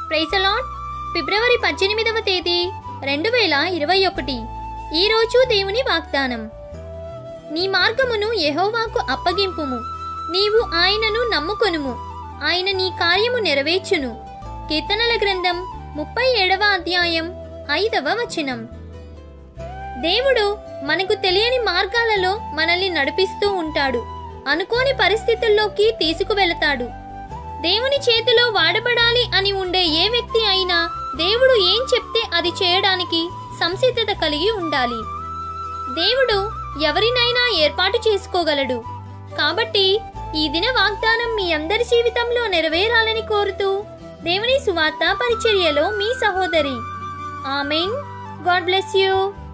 ప్రైసలాన్ ఫిబ్రవరి పద్దెనిమిదవ తేదీ రెండు వేల ఇరవై ఒకటి ఈరోజు దేవుని వాగ్దానం నీ మార్గమును యెహోవాకు అప్పగింపుము నీవు ఆయనను నమ్ముకొనుము ఆయన నీ కార్యము నెరవేర్చును కీర్తనల గ్రంథం ముప్పై ఏడవ అధ్యాయం ఐదవ వచనం దేవుడు మనకు తెలియని మార్గాలలో మనల్ని నడిపిస్తూ ఉంటాడు అనుకోని పరిస్థితుల్లోకి తీసుకువెళతాడు దేవుని చేతిలో వాడబడాలి అని ఉండే ఏ వ్యక్తి అయినా దేవుడు ఏం చెప్తే అది చేయడానికి సంసిద్ధత కలిగి ఉండాలి దేవుడు ఎవరినైనా ఏర్పాటు చేసుకోగలడు కాబట్టి ఈ దిన వాగ్దానం మీ అందరి జీవితంలో నెరవేరాలని కోరుతూ దేవుని సువార్త పరిచర్యలో మీ సహోదరి ఆమెన్ గాడ్ బ్లెస్ యూ